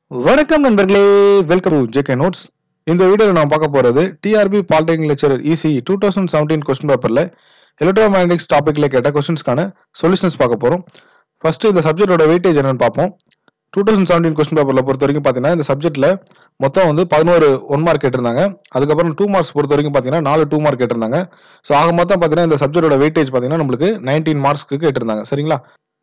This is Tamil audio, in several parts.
வணக்கம் நண்பர்களே வெல்கம் டு ஜேகே நோட்ஸ் இந்த வீடியோவில் நான் பார்க்க போகிறது TRB polytechnic lecturer EC two thousand seventeen question பேப்பரில் எலக்ட்ரோமேக்னடிக்ஸ் டாப்பிக்கில் கேட்ட கொஸ்டின்ஸ்க்கான சொல்யூஷன்ஸ் பார்க்க போகிறோம் ஃபர்ஸ்ட் இந்த சப்ஜெக்டோட வெயிட்டேஜ் என்னன்னு பார்ப்போம் டூ தௌசண்ட் செவன்டீன் கொஸ்டின் பேப்பரில் பொறுத்த வரைக்கும் பார்த்தீங்கன்னா இந்த சப்ஜெக்ட்டில் மொத்தம் வந்து பதினோரு ஒன் மார்க் கேட்டிருந்தாங்க அதுக்கப்புறம் டூ மார்க்ஸ் பொறுத்த வரைக்கும் பார்த்தீங்கன்னா நாலு டூ மார்க் கேட்டிருந்தாங்க ஸோ ஆக மொத்தம் பார்த்தீங்கன்னா இந்த சப்ஜெக்டோட வெயிட்டேஜ் பார்த்தீங்கன்னா நம்மளுக்கு நைன்டீன் மார்க்ஸ்க்கு கேட்டிருந்தாங்க சரிங்களா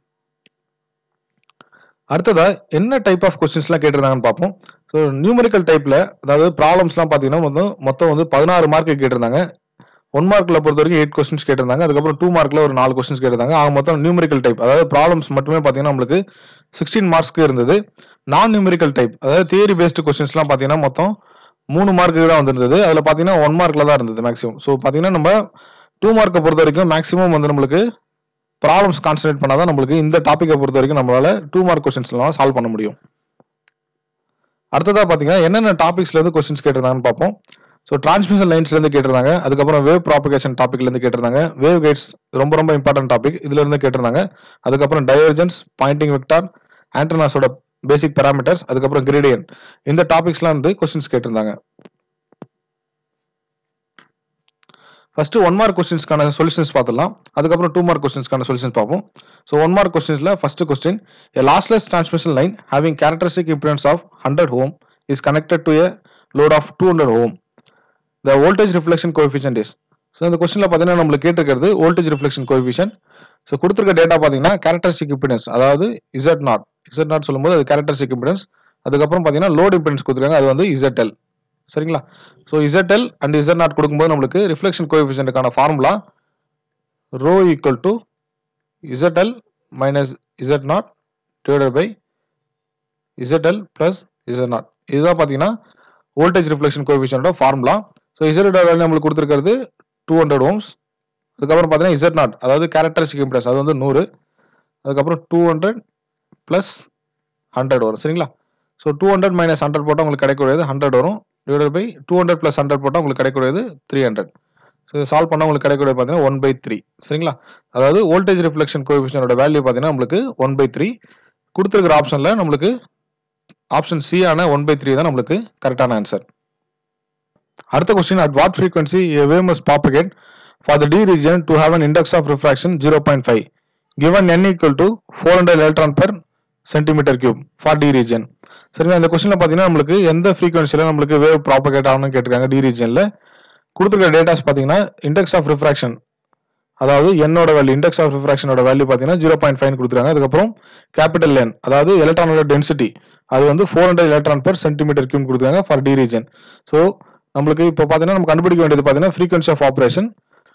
அடுத்ததா என்ன டைப் ஆஃப் கொஸ்டின்ஸ்லாம் கேட்டிருந்தாங்கன்னு பார்ப்போம் ஸோ நியூமரிக்கல் டைப்ல அதாவது ப்ராப்ளம்ஸ்லாம் பார்த்தீங்கன்னா மொத்தம் மொத்தம் வந்து பதினாறு மார்க் கேட்டிருந்தாங்க ஒன் மார்க்ல பொறுத்த வரைக்கும் எயிட் கொஸ்டின்ஸ் கேட்டிருந்தாங்க அதுக்கப்புறம் டூ மார்க்ல ஒரு நாலு கொஸ்டின்ஸ் கேட்டிருந்தாங்க ஆக மொத்தம் நியூமரிக்கல் டைப் அதாவது ப்ராப்ளம்ஸ் மட்டுமே பார்த்தீங்கன்னா நம்மளுக்கு சிக்ஸ்டீன் மார்க்ஸ்க்கு இருந்தது நான் நியூமரிக்கல் டைப் அதாவது தியரி பேஸ்டு கொஸ்டின்ஸ்லாம் பார்த்தீங்கன்னா மொத்தம் மூணு மார்க்கு தான் வந்திருந்தது அதில் பார்த்தீங்கன்னா ஒன் மார்க்ல தான் இருந்தது மேக்ஸிமம் ஸோ பார்த்தீங்கன்னா நம்ம டூ மார்க்கை பொறுத்த வரைக்கும் மேக்ஸிமம் வந்து நம்மளுக்கு ப்ராப்ளம்ஸ் கான்சன்ட்ரேட் பண்ணாதான் நம்மளுக்கு இந்த டாப்பிக்கை பொறுத்த வரைக்கும் நம்மளால டூ மார்க் கொஸ்டின்ஸ்லாம் சால்வ் பண்ண முடியும் அடுத்ததா பாத்தீங்கன்னா என்னென்ன டாபிக்ஸ்ல இருந்து கொஸ்டின்ஸ் கேட்டிருந்தாங்கன்னு பார்ப்போம் ஸோ டிரான்ஸ்மிஷன் லைன்ஸ்ல இருந்து கேட்டிருந்தாங்க அதுக்கப்புறம் வேவ் ப்ராபிகேஷன் டாபிக்ல இருந்து கேட்டிருந்தாங்க வேவ் கைட்ஸ் ரொம்ப ரொம்ப இம்பார்ட்டன்ட் டாபிக் இதுல இருந்து கேட்டிருந்தாங்க அதுக்கப்புறம் டைவர்ஜென்ஸ் பாயிண்டிங் வெக்டார் ஆண்டனாஸோட பேசிக் பேராமீட்டர்ஸ் அதுக்கப்புறம் கிரேடியன் இந்த டாபிக்ஸ்லாம் வந்து கொஸ்டின்ஸ் கேட்டிருந்தாங்க ஃபர்ஸ்ட் ஒன் மார்க் கொஸ்டின்ஸ்க்கான சொல்யூஷன்ஸ் பார்த்துடலாம் அதுக்கப்புறம் டூ மார்க் கொஸ்டின்ஸ்க்கான சொல்யூஷன்ஸ் பார்ப்போம் ஸோ ஒன் மார்க் கொஸ்டின்ஸ்ல first question a lossless transmission line having characteristic impedance of 100 ohm is connected to a load of 200 ohm the voltage reflection coefficient is so இந்த கொஸ்டின்ல பார்த்தீங்கன்னா நம்மளுக்கு கேட்டிருக்கிறது வோல்டேஜ் ரிஃப்ளெக்ஷன் கோஎஃபிஷியன்ட் ஸோ கொடுத்துருக்க டேட்டா பார்த்தீங்கன்னா கேரக்டரிஸ்டிக் இம்பிடன்ஸ் அதாவது இசட் நாட் இசட் நாட் சொல்லும்போது அது கேரக்டரிஸ்டிக் இம்பிடன்ஸ் அதுக்கப்புறம் பார்த்தீங்கன்னா லோட் இம்பிடன்ஸ் கொடுத்துருக்காங்க அது வந்து இசட்எல் சரிங்களா so ZL and Z nought கொடுக்கும்போது நம்மளுக்கு ரிஃப்ளெக்ஷன் கோஎஃபிஷியன்ட்டுக்கான formula rho equal to ZL minus Z nought divided by ZL plus Z nought இதுதான் பார்த்தீங்கன்னா வோல்டேஜ் ரிஃப்ளெக்ஷன் கோஎஃபிஷியன்டோட ஃபார்முலா ஸோ இசட் வேல்யூ நம்மளுக்கு கொடுத்துருக்கிறது டூ ஹண்ட்ரட் ஓம்ஸ் அதுக்கப்புறம் பார்த்தீங்கன்னா இசட் நாட் அதாவது கேரக்டரிஸ்டிக் இம்பிடன்ஸ் அது வந்து நூறு அதுக்கப்புறம் டூ ஹண்ட்ரட் ப்ளஸ் ஹண்ட்ரட் வரும் சரிங்களா so two hundred minus hundred போட்டால் உங்களுக்கு கிடைக்கக்கூடியது ஹண்ட்ரட் வரும் divide by two hundred plus hundred போட்டால் உங்களுக்கு கிடைக்கக்கூடியது த்ரீ ஹண்ட்ரட் ஸோ இதை சால்வ் பண்ணால் உங்களுக்கு கிடைக்கக்கூடியது பார்த்தீங்கன்னா ஒன் பை த்ரீ சரிங்களா அதாவது வோல்டேஜ் ரிஃப்ளெக்ஷன் கோஎஃபிஷியனோட வேல்யூ பார்த்தீங்கன்னா நம்மளுக்கு ஒன் பை த்ரீ கொடுத்துருக்கிற ஆப்ஷனில் நம்மளுக்கு ஆப்ஷன் சி ஆன ஒன் பை த்ரீ தான் நம்மளுக்கு கரெக்டான ஆன்சர் அடுத்த question at what frequency a wave must propagate for the D region to have an index of refraction zero point five given N equal to four hundred electron per centimetre cube for D region சரிங்களா இந்த கொஸ்டின்ல பார்த்தீங்கன்னா நம்மளுக்கு எந்த ஃப்ரீக்வன்சியில் நம்மளுக்கு வேவ் ப்ராபகேட் ஆகணும்னு கேட்டிருக்காங்க டி ரீஜனில் கொடுத்துருக்க டேட்டாஸ் பார்த்தீங்கன்னா இண்டெக்ஸ் ஆஃப் ரிஃப்ராக்ஷன் அதாவது என்னோட வேல்யூ இண்டெக்ஸ் ஆஃப் ரிஃப்ராக்ஷனோட வேல்யூ பார்த்தீங்கன்னா ஜீரோ பாயிண்ட் ஃபைவ் கொடுத்துருக்காங்க அதுக்கப்புறம் கேபிட்டல் என் அதாவது எலக்ட்ரானோட டென்சிட்டி அது வந்து four hundred electron per centimetre cube கொடுத்துருக்காங்க ஃபார் டி ரீஜன் ஸோ நம்மளுக்கு இப்போ பார்த்தீங்கன்னா நம்ம கண்டுபிடிக்க வேண்டியது பார்த்தீங்கன்னா frequency of operation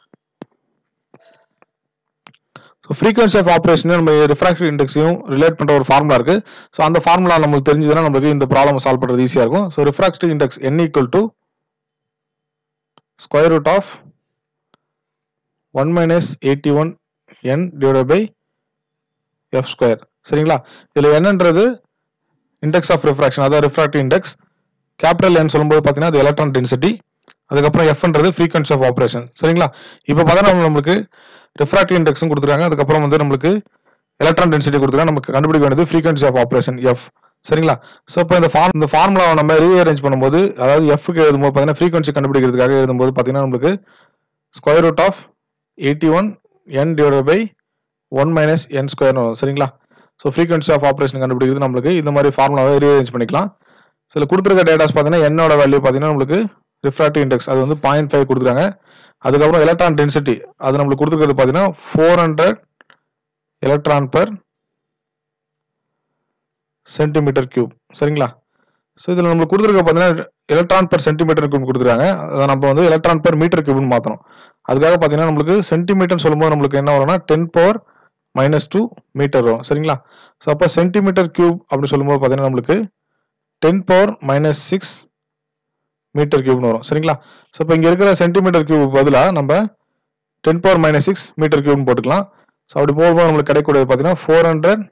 so frequency of operation நம்ம ரிஃப்ராக்டிவ் இண்டெக்ஸையும் ரிலேட் பண்ணுற ஒரு ஃபார்முலா இருக்கு ஸோ அந்த ஃபார்முலா நம்மளுக்கு தெரிஞ்சதுன்னா நம்மளுக்கு இந்த ப்ராப்ளம் சால்வ் பண்ணுறது ஈஸியாக இருக்கும் so refractive index N equal to square root of one minus eighty one N divide by F square சரிங்களா இதில் என்னன்றது இண்டெக்ஸ் ஆஃப் ரிஃப்ராக்ஷன் அதாவது ரிஃப்ராக்டிவ் இண்டெக்ஸ் கேபிட்டல் என் சொல்லும்போது பார்த்தீங்கன்னா அது எலக்ட்ரான் டென்சிட்டி அதுக்கப்புறம் எஃப்ன்றது ஃப்ரீக்வன்சி ஆஃப் ஆப்ரேஷன் சரிங்களா இப்போ பார்த்தீங்கன்னா நம்மளுக்கு ரிஃப்ராக்டிவ் இண்டெக்ஸும் கொடுத்துருக்காங்க அதுக்கப்புறம் வந்து நம்மளுக்கு எலக்ட்ரான் டென்சிட்டி கொடுத்துருக்காங்க நமக்கு கண்டுபிடிக்க வேண்டியது ஃப்ரீக்வன்சி ஆஃப் ஆப்ரேஷன் எஃப் சரிங்களா ஸோ இப்போ இந்த ஃபார்ம் இந்த ஃபார்முலாவை நம்ம ரீஅரேஞ்ச் பண்ணும்போது அதாவது எஃப்க்கு எழுதும்போது பார்த்தீங்கன்னா ஃப்ரீக்வன்சி கண்டுபிடிக்கிறதுக்காக எழுதும்போது பார்த்தீங்கன்னா நம்மளுக்கு square root of eighty one N divide by one minus N square வரும் சரிங்களா ஸோ ஃப்ரீக்வன்சி ஆஃப் ஆப்ரேஷன் கண்டுபிடிக்கிறது நம்மளுக்கு இந்த மாதிரி ஃபார்முலாவை ரீஅரேஞ்ச் பண்ணிக்கலாம் சில கொடுத்துருக்க டேட்டாஸ் பார்த்தீங்கன்னா என்னோட வேல்யூ பார்த்தீங்கன்னா நம்மளுக்கு ரிஃப்ராக்டிவ் இண்டெக்ஸ் அது வந்து பாயிண்ட் ஃபைவ் கொடுத்துருக்காங்க அதுக்கப்புறம் எலக்ட்ரான் டென்சிட்டி அது நம்மளுக்கு கொடுத்துருக்கிறது பார்த்தீங்கன்னா four hundred electron per centimetre cube சரிங்களா ஸோ இதில் நம்மளுக்கு கொடுத்துருக்க பார்த்தீங்கன்னா எலக்ட்ரான் பெர் சென்டிமீட்டர் கியூப் கொடுத்துருக்காங்க அதை நம்ம வந்து எலக்ட்ரான் பெர் மீட்டர் கியூப்னு மாற்றணும் அதுக்காக பார்த்தீங்கன்னா நம்மளுக்கு சென்டிமீட்டர் சொல்லும்போது நம்மளுக்கு என்ன வரும்னா ten power minus two metre வரும் சரிங்களா ஸோ அப்போ சென்டிமீட்டர் கியூப் அப்படி சொல்லும்போது பார்த்தீங்கன்னா நம்மளுக்கு ten power minus six metre கியூப்னு வரும் சரிங்களா ஸோ இப்போ இங்கே இருக்கிற சென்டிமீட்டர் கியூப் பதிலாக நம்ம ten power minus six metre கியூப்னு போட்டுக்கலாம் ஸோ அப்படி போகும்போது நம்மளுக்கு கிடைக்கக்கூடியது பார்த்தீங்கன்னா four hundred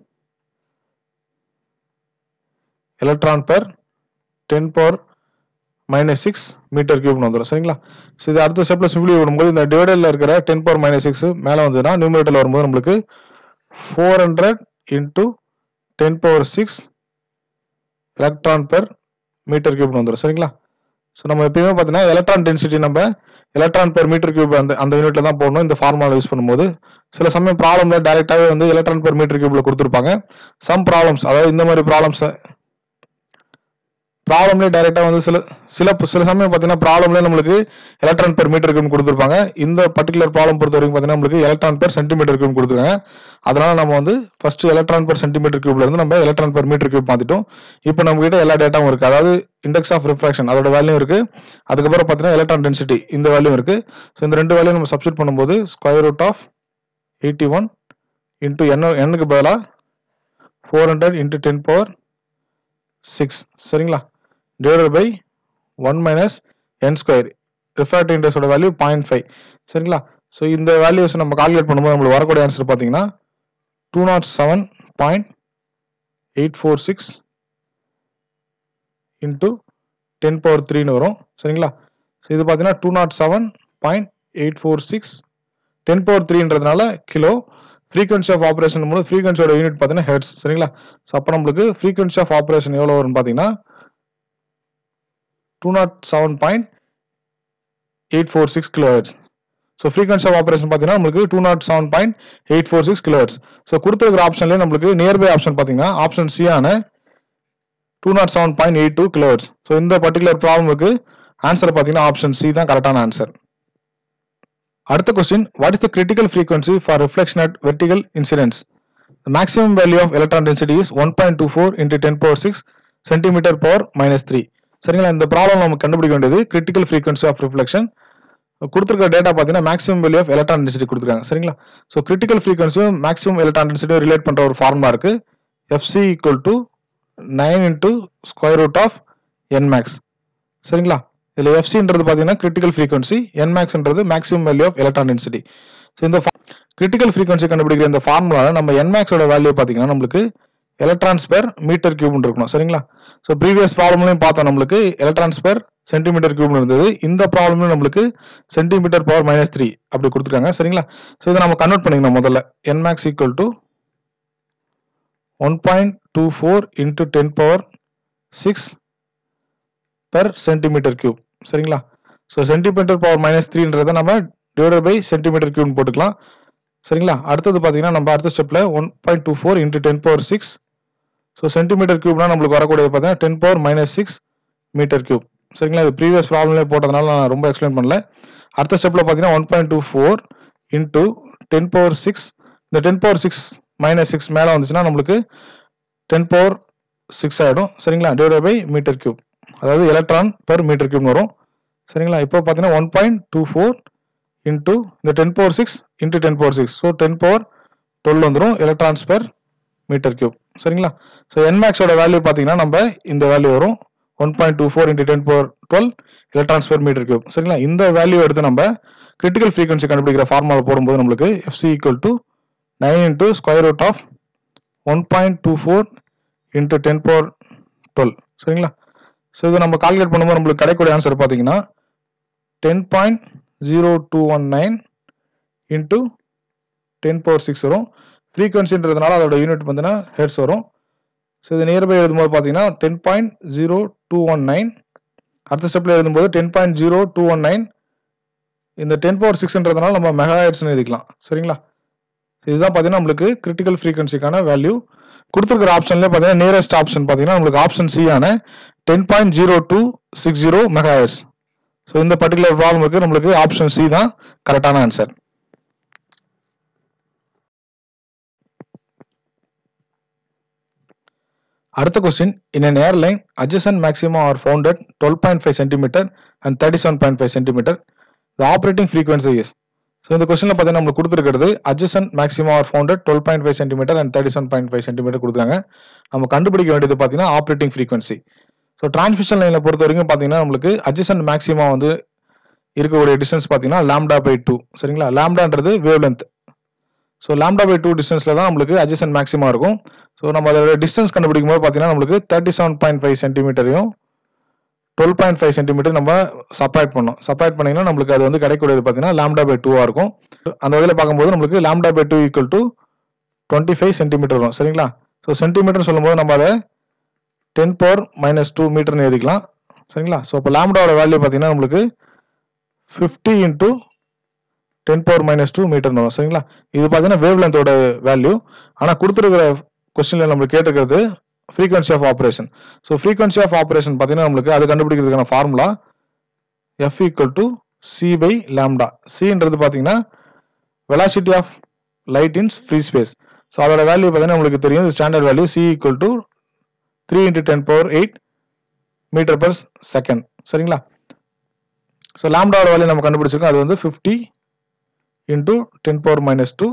electron per ten power minus six metre கியூப்னு வந்துடும் சரிங்களா ஸோ இது அடுத்த ஸ்டெப்பில் சிம்பிளி விடும்போது இந்த டிவைடரில் இருக்கிற டென் பவர் மைனஸ் சிக்ஸ் மேலே வந்ததுன்னா நியூமரேட்டரில் வரும்போது நம்மளுக்கு four hundred into ten power six electron per metre கியூப்னு வந்துடும் சரிங்களா ஸோ நம்ம எப்பயுமே பார்த்தீங்கன்னா எலக்ட்ரான் டென்சிட்டி நம்ம எலக்ட்ரான் பெர் மீட்டர் கியூப் அந்த அந்த யூனிட்ல தான் போடணும் இந்த ஃபார்முலா யூஸ் பண்ணும்போது சில சமயம் ப்ராப்ளம்ல டைரெக்டாகவே வந்து எலக்ட்ரான் பெர் மீட்டர் கியூப்ல கொடுத்துருப்பாங்க சம் ப்ராப்ளம்ஸ் அதாவது இந்த மாதிரி ப்ராப்ளம்ஸ் ப்ராப்ளம்லேயே டைரெக்டாக வந்து சில சில சில சமயம் பார்த்தீங்கன்னா ப்ராப்ளம்லேயே நம்மளுக்கு எலக்ட்ரான் பெர் மீட்டர் கியூப் கொடுத்துருப்பாங்க இந்த பர்டிகுலர் ப்ராப்ளம் பொறுத்த வரைக்கும் பார்த்தீங்கன்னா நம்மளுக்கு எலக்ட்ரான் பெர் சென்டிமீட்டர் கியூப் கொடுத்துருக்காங்க அதனால நம்ம வந்து ஃபர்ஸ்ட் எலக்ட்ரான் பெர் சென்டிமீட்டர் கியூப்ல இருந்து நம்ம எலக்ட்ரான் பெர் மீட்டர் கியூப் மாத்திட்டோம் இப்போ நம்ம கிட்ட எல்லா டேட்டாவும் இருக்கு அதாவது இண்டெக்ஸ் ஆஃப் ரிஃப்ராக்ஷன் அதோட வேல்யூ இருக்கு அதுக்கப்புறம் பார்த்தீங்கன்னா எலக்ட்ரான் டென்சிட்டி இந்த வேல்யூ இருக்கு ஸோ இந்த ரெண்டு வேல்யூ நம்ம சப்ஸ்டிட் பண்ணும்போது square root of eighty one into N எண்ணுக்கு பதிலாக four hundred into ten power six சரிங்களா divided by one minus N square refractive இண்டெக்ஸோட வேல்யூ பாயிண்ட் ஃபைவ் சரிங்களா ஸோ இந்த வேல்யூஸ் நம்ம கால்குலேட் பண்ணும்போது நம்மளுக்கு வரக்கூடிய ஆன்சர் பார்த்தீங்கன்னா two nought seven point eight four six into ten power த்ரீன்னு வரும் சரிங்களா ஸோ இது பார்த்தீங்கன்னா two nought seven point eight four six ten power த்ரீன்றதுனால கிலோ ஃப்ரீக்வன்சி ஆஃப் ஆப்ரேஷன் போது ஃப்ரீக்வன்சியோட யூனிட் பார்த்தீங்கன்னா ஹெர்ட்ஸ் சரிங்களா ஸோ அப்போ நம்மளுக்கு ஃப்ரீக்வன்சி ஆஃப் ஆப்ரேஷன் எவ்வளோ வரும்னு பார்த்தீங்கன்னா two nought seven point eight four six kilo hertz so frequency of operation பார்த்தீங்கன்னா நம்மளுக்கு two nought seven point eight four six kilo hertz so கொடுத்துருக்கிற ஆப்ஷன்லேயே நம்மளுக்கு நியர்பை ஆப்ஷன் பார்த்தீங்கன்னா ஆப்ஷன் சி ஆன two nought seven point eight two kilo hertz so இந்த பர்டிகுலர் ப்ராப்ளமுக்கு ஆன்சர் பார்த்தீங்கன்னா ஆப்ஷன் சி தான் கரெக்டான ஆன்சர் அடுத்த question what is the critical frequency for reflection at vertical incidence The maximum value of electron density is 1.24 into 10 power 6 centimeter power minus 3. சரிங்களா இந்த ப்ராப்ளம் நம்ம கண்டுபிடிக்க வேண்டியது கிரிட்டிக்கல் ஃப்ரீக்வன்சி ஆஃப் ரிஃப்ளெக்ஷன் கொடுத்துருக்க டேட்டா பார்த்தீங்கன்னா maximum value of electron density கொடுத்துருக்காங்க சரிங்களா ஸோ கிரிட்டிக்கல் ஃப்ரீக்வன்சியும் மேக்ஸிமம் எலக்ட்ரான் டென்சிட்டியும் ரிலேட் பண்ணுற ஒரு ஃபார்முலா இருக்கு FC equal to nine into square root of N max சரிங்களா இதில் எஃப்சின்றது பார்த்தீங்கன்னா கிரிட்டிக்கல் ஃப்ரீக்வன்சி என் மேக்ஸ்ன்றது maximum value of electron density so இந்த கிரிட்டிக்கல் ஃப்ரீக்வன்சி கண்டுபிடிக்கிற இந்த ஃபார்முலாவில் நம்ம என் மேக்ஸோட வேல்யூ பார்த்தீங்கன்னா நம்மளுக்கு எலக்ட்ரான்ஸ் பெர் மீட்டர் கியூப்னு இருக்கணும் சரிங்களா ஸோ ப்ரீவியஸ் ப்ராப்ளம்லையும் பார்த்தோம் நம்மளுக்கு எலக்ட்ரான்ஸ் பெர் சென்டிமீட்டர் கியூப்னு இருந்தது இந்த ப்ராப்ளம்லையும் நம்மளுக்கு சென்டிமீட்டர் பவர் மைனஸ் த்ரீ அப்படி கொடுத்துருக்காங்க சரிங்களா ஸோ இதை நம்ம கன்வெர்ட் பண்ணிக்கணும் முதல்ல N max equal to one point two four into ten power six per centimetre cube சரிங்களா ஸோ சென்டிமீட்டர் பவர் மைனஸ் த்ரீன்றதை நம்ம டிவைடட் பை சென்டிமீட்டர் கியூப்னு போட்டுக்கலாம் சரிங்களா அடுத்தது பார்த்தீங்கன்னா நம்ம அடுத்த ஸ்டெப்பில் one point two four into ten power six so centimetre கியூப்னா நம்மளுக்கு வரக்கூடியது பார்த்தீங்கன்னா ten power minus six metre cube சரிங்களா இது ப்ரீவியஸ் ப்ராப்ளம்லேயே போட்டதுனால நான் ரொம்ப எக்ஸ்பிளைன் பண்ணல அடுத்த ஸ்டெப்பில் பார்த்தீங்கன்னா one point two four into ten power six இந்த ten power six minus six மேலே வந்துச்சுன்னா நம்மளுக்கு டென் பவர் சிக்ஸ் ஆகிடும் சரிங்களா டிவைட் பை மீட்டர் கியூப் அதாவது எலக்ட்ரான் பெர் மீட்டர் கியூப்னு வரும் சரிங்களா இப்போ பார்த்தீங்கன்னா one point two four into இந்த ten power six into ten power six so ten power twelve வந்துடும் எலக்ட்ரான்ஸ் பெர் மீட்டர் கியூப் சரிங்களா ஸோ என்மேக்ஸோட வேல்யூ பார்த்தீங்கன்னா நம்ம இந்த வேல்யூ வரும் one point two four into ten power twelve electrons per metre cube சரிங்களா இந்த வேல்யூ எடுத்து நம்ம கிரிட்டிக்கல் ஃப்ரீக்வன்சி கண்டுபிடிக்கிற ஃபார்முலா போடும்போது நம்மளுக்கு FC equal to nine into square root of one point two four into ten power twelve சரிங்களா ஸோ இதை நம்ம கால்குலேட் பண்ணும்போது நம்மளுக்கு கிடைக்கக்கூடிய ஆன்சர் பார்த்தீங்கன்னா ten point zero two one nine into ten power six வரும் ஃப்ரீக்வன்சின்றதுனால அதோட யூனிட் பார்த்தீங்கன்னா ஹெர்ட்ஸ் வரும் ஸோ இது நியர்பை எழுதும்போது பார்த்தீங்கன்னா ten point zero two one nine அடுத்த ஸ்டெப்பில் எழுதும்போது ten point zero two one nine இந்த டென் பவர் சிக்ஸ்ன்றதுனால நம்ம மெகா ஹெர்ட்ஸ்னு எழுதிக்கலாம் சரிங்களா இதுதான் பார்த்தீங்கன்னா நம்மளுக்கு கிரிட்டிக்கல் ஃப்ரீக்வன்சிக்கான வேல்யூ கொடுத்துருக்கிற ஆப்ஷன்லேயே பார்த்தீங்கன்னா நியரஸ்ட் ஆப்ஷன் பார்த்தீங்கன்னா நம்மளுக்கு ஆப்ஷன் சி ஆன ten point zero two six zero mega hertz so இந்த பர்டிகுலர் ப்ராப்ளமுக்கு நம்மளுக்கு ஆப்ஷன் சி தான் கரெக்டான ஆன்சர் அடுத்த question in an airline adjacent maxima are found at 12.5 centimeter and 37.5 centimeter the operating frequency is so இந்த கொஸ்டினில் பார்த்தீங்கன்னா நம்மளுக்கு கொடுத்துருக்கிறது adjacent maxima are found at 12.5 centimeter and 37.5 centimeter கொடுத்துருக்காங்க நம்ம கண்டுபிடிக்க வேண்டியது பார்த்தீங்கன்னா ஆப்ரேட்டிங் ஃப்ரீக்வன்சி ஸோ டிரான்ஸ்மிஷன் லைனில் பொறுத்த வரைக்கும் பார்த்தீங்கன்னா நம்மளுக்கு adjacent maxima வந்து இருக்கக்கூடிய டிஸ்டன்ஸ் பார்த்தீங்கன்னா லாம்டா பை டூ சரிங்களா லாம்டான்றது wavelength so lambda by two டிஸ்டன்ஸில் தான் நம்மளுக்கு adjacent maxima இருக்கும் ஸோ நம்ம அதோட டிஸ்டன்ஸ் கண்டுபிடிக்கும் போது பார்த்தீங்கன்னா நம்மளுக்கு தேர்ட்டி செவன் பாயிண்ட் ஃபைவ் சென்டிமீட்டரையும் டுவெல் பாயிண்ட் ஃபைவ் சென்டிமீட்டர் நம்ம செப்பரேட் பண்ணோம் செப்பரேட் பண்ணிங்கன்னா நம்மளுக்கு அது வந்து கிடைக்கூடியது பார்த்தீங்கன்னா லாம்டா பை டூவாக இருக்கும் அந்த வகையில் பார்க்கும்போது நம்மளுக்கு lambda by two equal to twenty five centimetre வரும் சரிங்களா ஸோ சென்டிமீட்டர் சொல்லும்போது நம்ம அதை டென் பவர் மைனஸ் டூ மீட்டர்னு எழுதிக்கலாம் சரிங்களா ஸோ இப்போ லேம்டாவோட வேல்யூ பார்த்தீங்கன்னா நம்மளுக்கு fifty into ten power minus two மீட்டர்னு வரும் சரிங்களா இது பார்த்தீங்கன்னா வேவ் லென்த்தோட வேல்யூ ஆனால் கொடுத்துருக்கிற கொஸ்டினில் நம்மளுக்கு கேட்டிருக்கிறது frequency of operation so frequency of operation பார்த்தீங்கன்னா நம்மளுக்கு அது கண்டுபிடிக்கிறதுக்கான formula F equal to C by lambda சின்றது பார்த்தீங்கன்னா velocity of light in free space so அதோட வேல்யூ பார்த்தீங்கன்னா நம்மளுக்கு தெரியும் standard value C equal to three into ten power eight metre per second சரிங்களா ஸோ லேம்டாவோட வேல்யூ நம்ம கண்டுபிடிச்சிருக்கோம் அது வந்து fifty into ten power minus two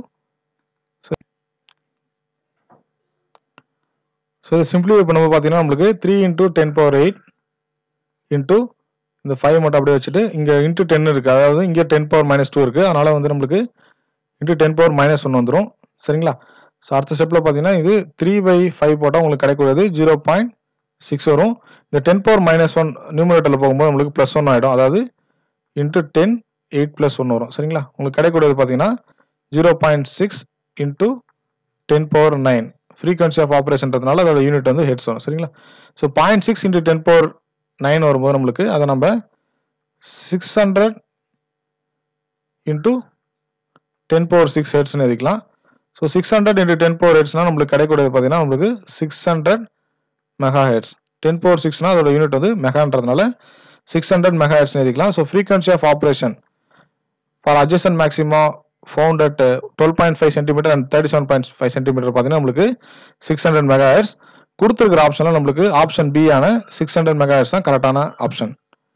so இது சிம்பிளி இப்போ நம்ம பார்த்தீங்கன்னா நம்மளுக்கு three into ten power eight into இந்த ஃபைவ் மட்டும் அப்படியே வச்சுட்டு இங்கே இன்டூ டென் இருக்குது அதாவது இங்கே டென் பவர் மைனஸ் டூ இருக்குது அதனால் வந்து நம்மளுக்கு இன்டூ டென் பவர் மைனஸ் ஒன்று வந்துடும் சரிங்களா ஸோ அடுத்த ஸ்டெப்பில் பார்த்தீங்கன்னா இது த்ரீ பை ஃபைவ் போட்டால் உங்களுக்கு கிடைக்கூடாது ஜீரோ பாயிண்ட் சிக்ஸ் வரும் இந்த டென் பவர் மைனஸ் ஒன் நியூமரேட்டரில் போகும்போது நம்மளுக்கு ப்ளஸ் ஒன் ஆகிடும் அதாவது இன்ட்டு டென் எயிட் ப்ளஸ் ஒன்று வரும் சரிங்களா உங்களுக்கு கிடைக்கக்கூடியது பார்த்தீங்கன்னா zero point six into ten power nine frequency of ஆப்ரேஷன்றதுனால அதோட யூனிட் வந்து ஹெட்ஸ் வரும் சரிங்களா so point six into ten power nine வரும்போது நம்மளுக்கு அதை நம்ம six hundred into ten power six ஹெட்ஸ்னு எழுதிக்கலாம் so six hundred into ten power ஹெட்ஸ்னால் நம்மளுக்கு கிடைக்கூடியது பார்த்தீங்கன்னா நம்மளுக்கு six hundred mega hertz ten power சிக்ஸ்னா அதோட யூனிட் வந்து மெகான்றதுனால சிக்ஸ் ஹண்ட்ரட் மெகா ஹெட்ஸ்னு எழுதிக்கலாம் so frequency of operation for adjacent maxima found at twelve point five centimetre and thirty seven point five centimetre பார்த்தீங்கன்னா நம்மளுக்கு சிக்ஸ் ஹண்ட்ரட் மெகா ஹெட்ஸ் கொடுத்துருக்கிற ஆப்ஷனில் நம்மளுக்கு ஆப்ஷன் பி ஆன சிக்ஸ் ஹண்ட்ரட் மெகா ஹெட்ஸ் தான் கரெக்டான ஆப்ஷன்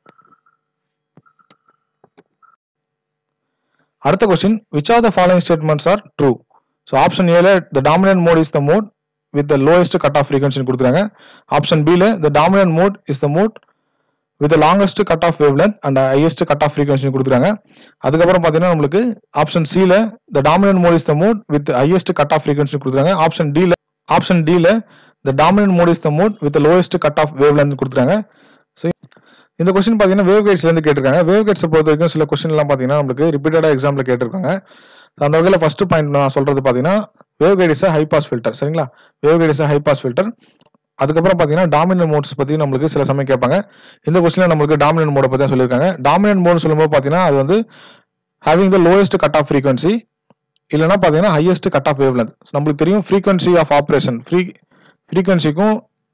அடுத்த question which are the following statements are true so option ஏல the dominant mode is the mode with the lowest cut off frequency கொடுத்துருக்காங்க ஆப்ஷன் பில the dominant mode is the mode with longest cut off wave length and highest cut off frequency கொடுத்துருக்காங்க அதுக்கப்புறம் பார்த்தீங்கன்னா நம்மளுக்கு ஆப்ஷன் சில the dominant mode is the mode with highest cut off frequency கொடுத்துருக்காங்க ஆப்ஷன் டில ஆப்ஷன் டில the dominant mode is the mode with lowest cut off wave length கொடுத்துருக்காங்க ஸோ இந்த கொஸ்டின் பார்த்தீங்கன்னா வேவ் கைட்ஸ்லேருந்து கேட்டிருக்காங்க வேவ் கைட்ஸை பொறுத்த வரைக்கும் சில கொஸ்டின்லாம் பார்த்தீங்கன்னா நம்மளுக்கு ரிப்பீட்டடாக எக்ஸாமில் கேட்டிருக்காங்க அந்த வகையில் ஃபர்ஸ்ட் பாயிண்ட் நான் சொல்றது பார்த்தீங்கன்னா wave guide is high pass filter சரிங்களா wave guide is high pass filter அதுக்கப்புறம் பார்த்தீங்கன்னா டாமினன்ட் மோட்ஸ் பற்றி நம்மளுக்கு சில சமயம் கேட்பாங்க இந்த கொஸ்டினில் நம்மளுக்கு டாமினன்ட் மோட பற்றி தான் சொல்லியிருக்காங்க டாமினன்ட் மோட் சொல்லும்போது பார்த்தீங்கன்னா அது வந்து having the lowest cut off frequency இல்லைனா பார்த்தீங்கன்னா highest cut off wave length நம்மளுக்கு தெரியும் ஃப்ரீக்வன்சி ஆஃப் ஆப்ரேஷன் ஃப்ரீ ஃப்ரீக்வன்சிக்கும்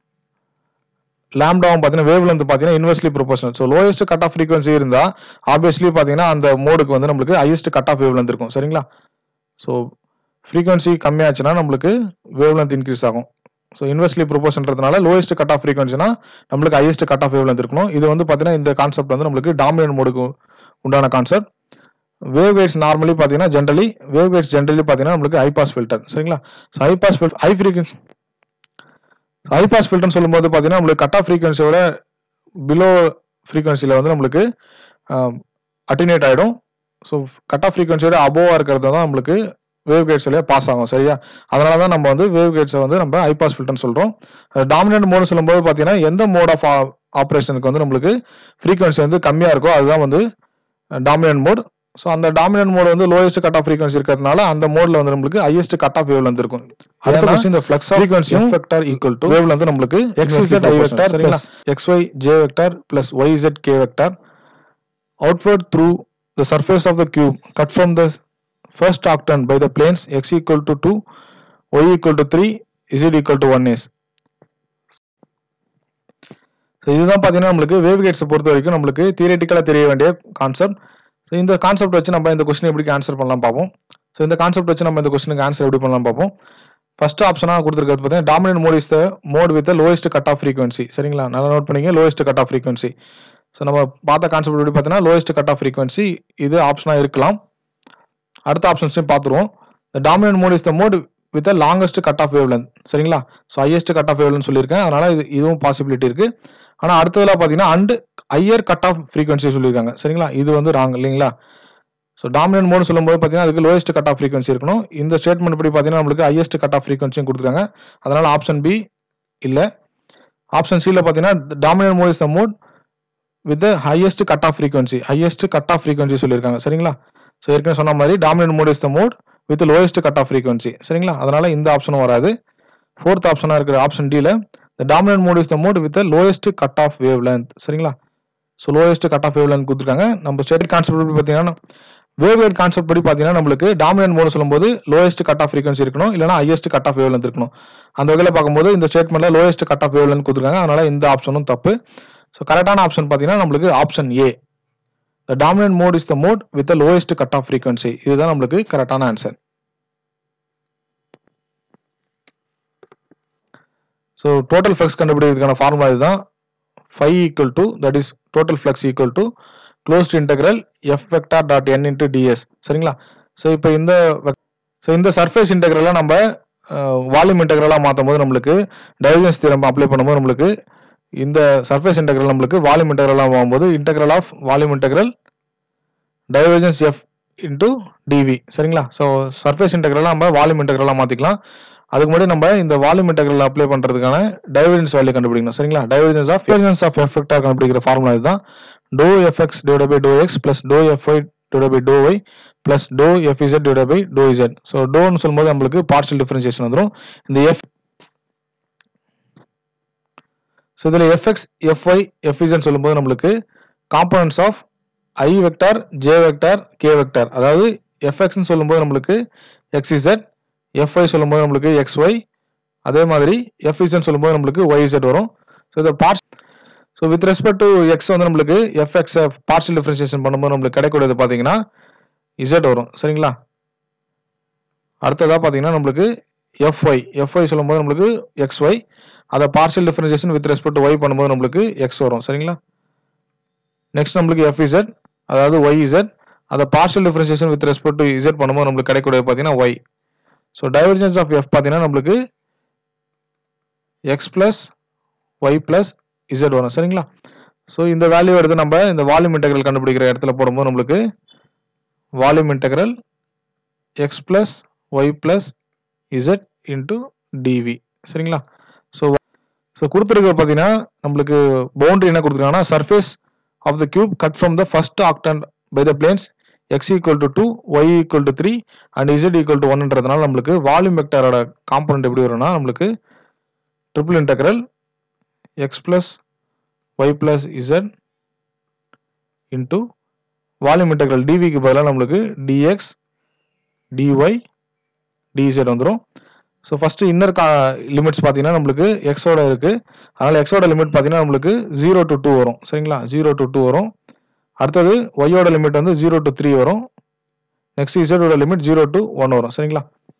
லேம்டாவும் பார்த்தீங்கன்னா வேவ் லென்த் பார்த்தீங்கன்னா inversely proportional so lowest cut off frequency இருந்தால் ஆப்வியஸ்லி பார்த்தீங்கன்னா அந்த மோடுக்கு வந்து நம்மளுக்கு highest cut off wave length இருக்கும் சரிங்களா ஸோ ஃப்ரீக்வன்சி கம்மியாச்சுன்னா நம்மளுக்கு வேவ் லென்த் இன்க்ரீஸ் ஆகும் ஸோ இன்வெர்ஸ்லி ப்ரொபோஷன்றதுனால லோயஸ்ட் கட் ஆஃப் ஃப்ரீக்வன்சினா நம்மளுக்கு highest cut off wave length இருக்கணும் இது வந்து பார்த்தீங்கன்னா இந்த கான்செப்ட் வந்து நம்மளுக்கு டாமினன்ட் மோடுக்கு உண்டான கான்செப்ட் வேவ் கைட்ஸ் நார்மலி பார்த்தீங்கன்னா ஜென்ரலி வேவ் கைட்ஸ் ஜென்ரலி பார்த்தீங்கன்னா நம்மளுக்கு ஹை பாஸ் ஃபில்டர் சரிங்களா so high pass filter high frequency high pass ஃபில்டர்னு சொல்லும்போது பார்த்தீங்கன்னா நம்மளுக்கு கட் ஆஃப் ஃப்ரீக்வன்சியோட பிலோ ஃப்ரீக்வன்சியில் வந்து நம்மளுக்கு அட்டினேட் ஆகிடும் ஸோ கட் ஆஃப் ஃப்ரீக்வன்சியோட அபோவாக இருக்கிறது தான் நம்மளுக்கு வேவ் கைட்ஸ் வழியாக பாஸ் ஆகும் சரியா அதனால தான் நம்ம வந்து வேவ் கைட்ஸை வந்து நம்ம ஹை பாஸ் ஃபில்டர்னு சொல்கிறோம் டாமினன்ட் மோடு சொல்லும்போது பார்த்தீங்கன்னா எந்த மோட் ஆஃப் ஆப்ரேஷனுக்கு வந்து நம்மளுக்கு ஃப்ரீக்வன்சி வந்து கம்மியாக இருக்கோ அதுதான் வந்து டாமினன்ட் மோட் ஸோ அந்த டாமினன்ட் மோட் வந்து லோயஸ்ட் கட் ஆஃப் ஃப்ரீக்வன்சி இருக்கிறதுனால அந்த மோட்ல வந்து நம்மளுக்கு ஹையஸ்ட் கட் ஆஃப் வேவ் இருக்கும் அடுத்த கொஸ்டின் இந்த flux frequency F vector equal to வேவ்ல வந்து நம்மளுக்கு எக்ஸ் இசட் ஐ வெக்டர் சரிங்களா X Y J vector plus Y Z K vector outward through the surface of the cube cut from the first octant by the planes x equal to 2 y equal to 3 z equal to 1 is so இதுதான் பார்த்தீங்கன்னா நம்மளுக்கு வேவ் கேட்ஸை பொறுத்த வரைக்கும் நம்மளுக்கு தியரட்டிக்கலாக தெரிய வேண்டிய கான்செப்ட் ஸோ இந்த கான்செப்ட் வச்சு நம்ம இந்த கொஸ்டின் எப்படி ஆன்சர் பண்ணலாம் பார்ப்போம் ஸோ இந்த கான்செப்ட் வச்சு நம்ம இந்த கொஸ்டினுக்கு ஆன்சர் எப்படி பண்ணலாம் பார்ப்போம் ஃபர்ஸ்ட் ஆப்ஷனாக கொடுத்துருக்கிறது பார்த்தீங்கன்னா dominant mode is the mode with lowest cut off frequency சரிங்களா நல்லா நோட் பண்ணிங்க lowest cut off frequency so நம்ம பார்த்த கான்செப்ட் எப்படி பார்த்தீங்கன்னா லோயஸ்ட் கட் ஆஃப் ஃப்ரீக்வன்சி இது ஆப்ஷனாக இருக்கலாம் அடுத்த ஆப்ஷன்ஸையும் பார்த்துருவோம் the dominant mode is the mode with longest cut off wave length சரிங்களா so highest cut off wave length சொல்லியிருக்கேன் அதனால இது இதுவும் பாசிபிலிட்டி இருக்கு ஆனால் அடுத்ததுல பார்த்தீங்கன்னா and higher cut off frequency சொல்லியிருக்காங்க சரிங்களா இது வந்து ராங் இல்லைங்களா ஸோ டாமினன்ட் மோட் சொல்லும்போது பார்த்தீங்கன்னா அதுக்கு லோயஸ்ட் கட் ஆஃப் ஃப்ரீக்வன்சி இருக்கணும் இந்த ஸ்டேட்மெண்ட் படி பார்த்தீங்கன்னா நம்மளுக்கு ஹையஸ்ட் கட் ஆஃப் ஃப்ரீக்வன்சியும் கொடுத்துருக்காங்க அதனால ஆப்ஷன் பி இல்லை ஆப்ஷன் சியில் பார்த்தீங்கன்னா dominant mode is the mode with highest cut off frequency highest cut off frequency சொல்லியிருக்காங்க சரிங்களா ஸோ ஏற்கனவே சொன்ன மாதிரி dominant mode is the mode with lowest cut off frequency சரிங்களா அதனால இந்த ஆப்ஷனும் வராது ஃபோர்த் ஆப்ஷனாக இருக்கிற ஆப்ஷன் டியில் the dominant mode is the mode with lowest cut off wave length சரிங்களா so lowest cut off wave length கொடுத்துருக்காங்க நம்ம ஸ்டேட் கான்செப்ட் படி பார்த்தீங்கன்னா வேவ் கைட் கான்செப்ட் படி பார்த்தீங்கன்னா நம்மளுக்கு டாமினன்ட் மோட் சொல்லும்போது லோயஸ்ட் கட் ஆஃப் ஃப்ரீக்வன்சி இருக்கணும் இல்லைனா highest cut off wave length இருக்கணும் அந்த வகையில் பார்க்கும்போது இந்த ஸ்டேட்மெண்ட்ல lowest cut off wave length கொடுத்துருக்காங்க அதனால இந்த ஆப்ஷனும் தப்பு ஸோ கரெக்டான ஆப்ஷன் பார்த்தீங்கன்னா நம்மளுக்கு option A the dominant mode is the mode with lowest cut off frequency இதுதான் நம்மளுக்கு கரெக்டான ஆன்சர் ஸோ டோட்டல் ஃப்ளக்ஸ் கண்டுபிடிக்கிறதுக்கான ஃபார்முலா இதுதான் five equal to that is total flux equal to closed integral F vector dot N into D S சரிங்களா ஸோ இப்போ இந்த ஸோ இந்த சர்ஃபேஸ் இன்டெக்ரலை நம்ம வால்யூம் இன்டெக்ரலாக மாற்றும் போது நம்மளுக்கு டைவர்ஜன்ஸ் தியரம் அப்ளை பண்ணும்போது நம்மளுக்கு இந்த சர்ஃபேஸ் இன்டெக்ரல் நம்மளுக்கு வால்யூம் இன்டெக்ரலாக ஆகும்போது integral of volume integral divergence F into D V சரிங்களா ஸோ சர்ஃபேஸ் இன்டெக்ரலாக நம்ம வால்யூம் இன்டெக்ரலாக மாற்றிக்கலாம் அதுக்கு முன்னாடி நம்ம இந்த வால்யூம் இன்டெக்ரல் அப்ளை பண்றதுக்கான டைவர்ஜன்ஸ் வேல்யூ கண்டுபிடிக்கணும் சரிங்களா divergence of divergence of F vector கண்டுபிடிக்கிற ஃபார்முலா இதுதான் டோ F X divide by to X plus டோ எஃப் ஒய் டிவைட் பை டோ ஒய் பிளஸ் டோ எஃப் இசட் டிவைட் பை டோ இசட் ஸோ டோன்னு சொல்லும்போது நம்மளுக்கு பார்ஷியல் டிஃபரன்சியேஷன் வந்துடும் இந்த எஃப் ஸோ இதில் எஃப்எக்ஸ் எஃப்ஒய் எஃப்இசட் சொல்லும்போது நம்மளுக்கு components of I vector J vector K vector அதாவது எஃப்எக்ஸ்னு சொல்லும்போது நம்மளுக்கு எக்ஸ்இசட் எஃப்ஒய் சொல்லும்போது நம்மளுக்கு எக்ஸ்ஒய் அதே மாதிரி எஃப்இசட் சொல்லும்போது நம்மளுக்கு ஒய்இசட் வரும் ஸோ இந்த parts so with respect to X வந்து நம்மளுக்கு எஃப்எக்ஸ் பார்ஷியல் டிஃபரன்சியேஷன் பண்ணும்போது நம்மளுக்கு கிடைக்கூடியது பார்த்தீங்கன்னா இசட் வரும் சரிங்களா அடுத்ததாக பார்த்தீங்கன்னா நம்மளுக்கு எஃப்ஒய் எஃப்ஒய் சொல்லும்போது நம்மளுக்கு எக்ஸ்ஒய் அதை partial differentiation with respect to Y பண்ணும்போது நம்மளுக்கு எக்ஸ் வரும் சரிங்களா நெக்ஸ்ட் நம்மளுக்கு எஃப்இசட் அதாவது ஒய்இசட் அதை partial differentiation with respect to Z பண்ணும்போது நம்மளுக்கு கிடைக்கூடிய பார்த்தீங்கன்னா Y so divergence of F பார்த்தீங்கன்னா நம்மளுக்கு X plus Y plus Z வரும் சரிங்களா ஸோ இந்த வேல்யூ எடுத்து நம்ம இந்த வால்யூம் இன்டெக்ரல் கண்டுபிடிக்கிற இடத்துல போடும்போது நம்மளுக்கு volume integral X plus Y plus Z into D V சரிங்களா ஸோ ஸோ கொடுத்துருக்க பார்த்தீங்கன்னா நம்மளுக்கு பவுண்டரி என்ன கொடுத்துருக்காங்கன்னா surface of the cube cut from the first octant by the planes X equal to two Y equal to three and Z equal to ஒன்ன்றதுனால நம்மளுக்கு வால்யூம் வெக்டாரோட காம்பனண்ட் எப்படி வரும்னா நம்மளுக்கு triple integral X plus Y plus Z into volume integral டிவிக்கு பதிலாக நம்மளுக்கு டிஎக்ஸ் டிஒய் டிஇசட் வந்துடும் ஸோ ஃபஸ்ட்டு இன்னர் கா லிமிட்ஸ் பார்த்தீங்கன்னா நம்மளுக்கு எக்ஸோட இருக்குது அதனால் எக்ஸோட லிமிட் பார்த்தீங்கன்னா நம்மளுக்கு ஜீரோ டு டூ வரும் சரிங்களா ஜீரோ டு டூ வரும் அடுத்தது ஒய்யோட லிமிட் வந்து ஜீரோ டு த்ரீ வரும் நெக்ஸ்ட் இசட்டோட லிமிட் ஜீரோ டு ஒன் வரும் சரிங்களா